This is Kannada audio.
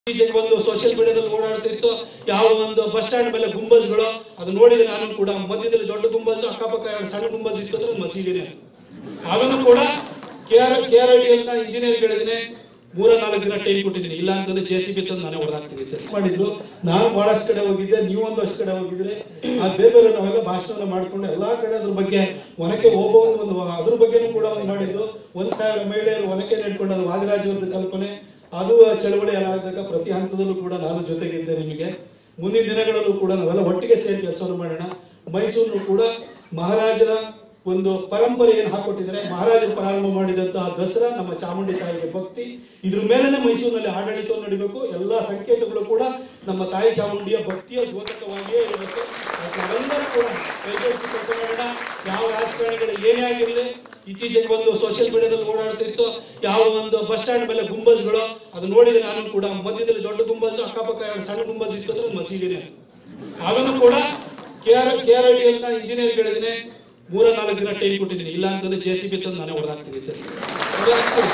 ಇತ್ತೀಚೆಗೆ ಒಂದು ಸೋಷಿಯಲ್ ಮೀಡಿಯಾದಲ್ಲಿ ಓಡಾಡ್ತಿತ್ತು ಯಾವ ಒಂದು ಬಸ್ ಸ್ಟ್ಯಾಂಡ್ ಮೇಲೆ ಗುಂಬಜ್ಗಳು ಅದು ನೋಡಿದ್ರೆ ನಾನು ಕೂಡ ಮಧ್ಯದಲ್ಲಿ ದೊಡ್ಡ ಗುಂಬಜ್ ಅಕ್ಕಪಕ್ಕ ಎರಡು ಸಣ್ಣ ಗುಂಬಜ್ ಇತ್ತು ಅಂದ್ರೆ ಅದು ಮಸೀದಿನೇ ಅದನ್ನು ಕೂಡ K R K R I D ಅಂತ ಇಂಜಿನಿಯರ್ ಹೇಳಿದ್ದೀನಿ ಮೂರ ನಾಲ್ಕು ದಿನ ಟೈಮ್ ಕೊಟ್ಟಿದ್ದೀನಿ ಇಲ್ಲ ಅಂತಂದ್ರೆ ಜೆ ಸಿ ಬಿ ತಂದು ನಾನೇ ಹೊಡೆದಾಕ್ತೀನಿ ಅಂತ ಮಾಡಿದ್ರು ನಾನು ಬಹಳಷ್ಟು ಕಡೆ ಹೋಗಿದ್ದೆ ನೀವು ಒಂದಷ್ಟು ಕಡೆ ಹೋಗಿದ್ರೆ ಆ ಬೇರೆ ಬೇರೆ ನಾವೆಲ್ಲ ಭಾಷಣವನ್ನ ಮಾಡ್ಕೊಂಡು ಎಲ್ಲಾ ಕಡೆ ಅದ್ರ ಬಗ್ಗೆ ಒನಕೆ ಒಬ್ಬ ಒಂದು ಒಂದು ಅದ್ರ ಬಗ್ಗೆನೂ ಕೂಡ ಒಂದು ಮಾಡಿದ್ದು ಒಂದ್ ಸಾವಿರ ಮಹಿಳೆಯರು ಒನಕೆ ನೆಡ್ಕೊಂಡು ಅದು ವಾದಿರಾಜವರದ ಕಲ್ಪನೆ ಅದು ಚಳವಳಿ ಆದಾಗ ಪ್ರತಿ ಹಂತದಲ್ಲೂ ಕೂಡ ನಾನು ಜೊತೆಗಿದ್ದೆ ನಿಮಗೆ ಮುಂದಿನ ದಿನಗಳಲ್ಲೂ ಕೂಡ ನಾವೆಲ್ಲ ಒಟ್ಟಿಗೆ ಸೇರಿ ಕೆಲಸವನ್ನು ಮಾಡೋಣ ಮೈಸೂರು ಕೂಡ ಮಹಾರಾಜರ ಒಂದು ಪರಂಪರೆ ಏನು ಹಾಕೊಟ್ಟಿದ್ದಾರೆ ಮಹಾರಾಜರು ಪ್ರಾರಂಭ ಮಾಡಿದಂತಹ ದಸರಾ ನಮ್ಮ ಚಾಮುಂಡಿ ತಾಯಿಗೆ ಭಕ್ತಿ ಇದ್ರ ಮೇಲೆನೆ ಮೈಸೂರಿನಲ್ಲಿ ಆಡಳಿತವನ್ನು ನಡಿಬೇಕು ಎಲ್ಲಾ ಸಂಕೇತಗಳು ಕೂಡ ನಮ್ಮ ತಾಯಿ ಚಾಮುಂಡಿಯ ಭಕ್ತಿಯ ದ್ಯೋತಕವಾಗಿಯೇ ಇರಬೇಕು ಅದಕ್ಕೆ ನಾವೆಲ್ಲರೂ ಕೂಡ ಕೈಜೋಡಿಸಿ ಕೆಲಸ ಮಾಡೋಣ ಯಾವ ರಾಜಕಾರಣಿಗಳು ಏನೇ ಆಗಿರಲಿ ಇತ್ತೀಚೆಗೆ ಒಂದು ಸೋಷಿಯಲ್ ಮೀಡಿಯಾದಲ್ಲಿ ಓಡಾಡ್ತಿತ್ತು ಯಾವ ಒಂದು ಬಸ್ ಸ್ಟ್ಯಾಂಡ್ ಮೇಲೆ ಗುಂಬಜ್ಗಳು ಅದು ನೋಡಿದ್ರೆ ನಾನು ಕೂಡ ಮಧ್ಯದಲ್ಲಿ ದೊಡ್ಡ ಗುಂಬಜ್ ಅಕ್ಕಪಕ್ಕ ಎರಡು ಸಣ್ಣ ಗುಂಬಜ್ ಇತ್ತು ಅಂದ್ರೆ ಅದು ಮಸೀದಿನೇ ಅದನ್ನು ಕೂಡ K R K R I D ಅಂತ ಇಂಜಿನಿಯರ್ ಹೇಳಿದ್ದೀನಿ ಮೂರ ನಾಲ್ಕು ದಿನ ಟೈಮ್ ಕೊಟ್ಟಿದ್ದೀನಿ ಇಲ್ಲ ಅಂತಂದ್ರೆ ಜೆ ಸಿ ಬಿ ತಂದು ನಾನೇ ಹೊಡೆದಾಕ್ತೀನಿ ಅಂತ ಹೇಳಿ. ಹೊಡೆದಾಕ್ತೀನಿ.